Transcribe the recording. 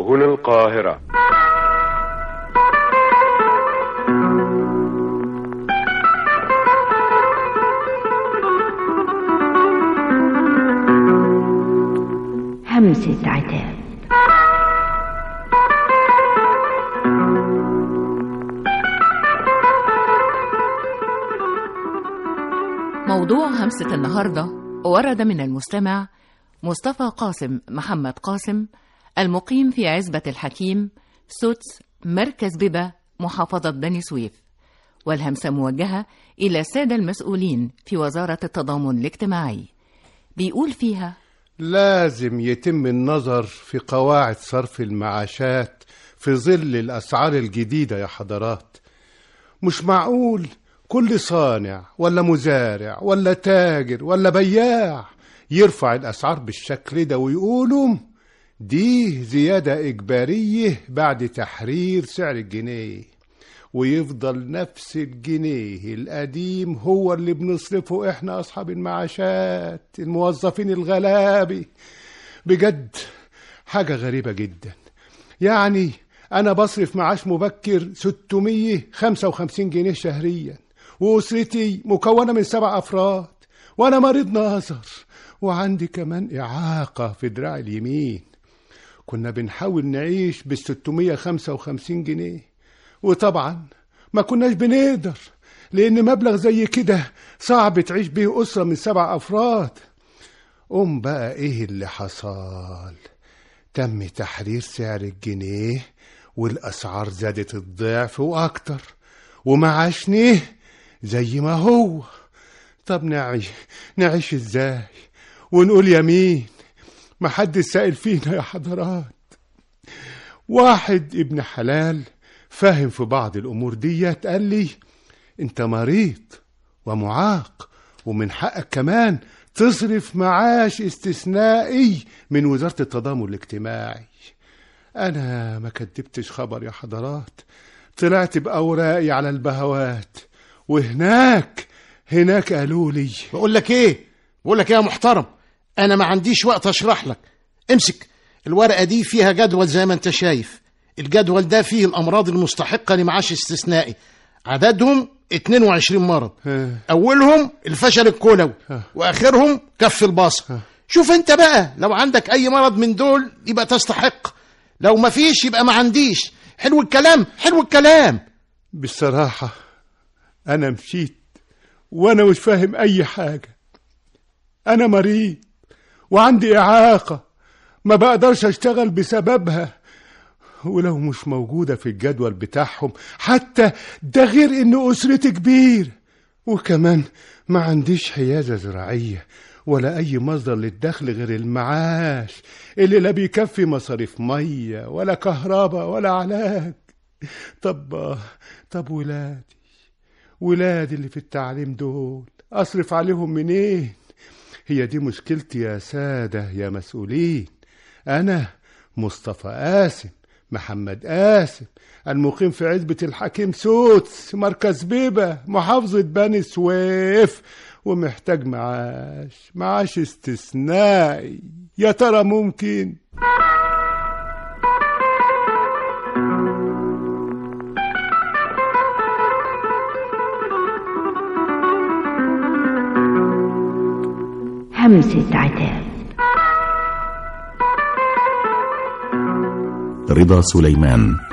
هنا القاهرة همسة عتاب موضوع همسة النهاردة ورد من المستمع مصطفى قاسم محمد قاسم المقيم في عزبة الحكيم سوتس مركز ببا محافظة بني سويف والهمسة موجهة إلى السادة المسؤولين في وزارة التضامن الاجتماعي بيقول فيها لازم يتم النظر في قواعد صرف المعاشات في ظل الأسعار الجديدة يا حضرات مش معقول كل صانع ولا مزارع ولا تاجر ولا بياع يرفع الأسعار بالشكل ده ويقولوا دي زيادة إجبارية بعد تحرير سعر الجنيه ويفضل نفس الجنيه القديم هو اللي بنصرفه احنا أصحاب المعاشات الموظفين الغلابي بجد حاجة غريبة جدا يعني أنا بصرف معاش مبكر 655 جنيه شهريا وأسرتي مكونة من سبع أفراد وأنا مريض نظر وعندي كمان إعاقة في دراعي اليمين كنا بنحاول نعيش بال 655 جنيه وطبعا ما كناش بنقدر لأن مبلغ زي كده صعب تعيش بيه أسرة من سبع أفراد قوم بقى إيه اللي حصل تم تحرير سعر الجنيه والأسعار زادت الضعف وأكتر ومعاشنيه زي ما هو طب نعيش نعيش ازاي ونقول يمين محدش سائل فينا يا حضرات واحد ابن حلال فاهم في بعض الامور ديت قال لي انت مريض ومعاق ومن حقك كمان تصرف معاش استثنائي من وزارة التضامن الاجتماعي انا ما كدبتش خبر يا حضرات طلعت بأوراقي على البهوات وهناك هناك قالوا لي بقول لك ايه بقول لك ايه يا محترم انا ما عنديش وقت اشرح لك امسك الورقه دي فيها جدول زي ما انت شايف الجدول ده فيه الامراض المستحقه لمعاش استثنائي عددهم 22 مرض ها. اولهم الفشل الكلوي ها. واخرهم كف البصر شوف انت بقى لو عندك اي مرض من دول يبقى تستحق لو ما فيش يبقى ما عنديش حلو الكلام حلو الكلام بصراحة أنا مشيت وأنا مش فاهم أي حاجة أنا مريض وعندي إعاقة ما بقدرش أشتغل بسببها ولو مش موجودة في الجدول بتاعهم حتى ده غير إن أسرتي كبير وكمان ما عنديش حيازة زراعية ولا أي مصدر للدخل غير المعاش اللي لا بيكفي مصاريف مية ولا كهرباء ولا علاج طب طب ولادي ولادي اللي في التعليم دول أصرف عليهم منين هي دي مشكلتي يا سادة يا مسؤولين أنا مصطفى قاسم محمد قاسم المقيم في عزبة الحكيم سوتس مركز بيبة محافظة بني سويف ومحتاج معاش معاش استثنائي يا ترى ممكن همسة عتاب رضا سليمان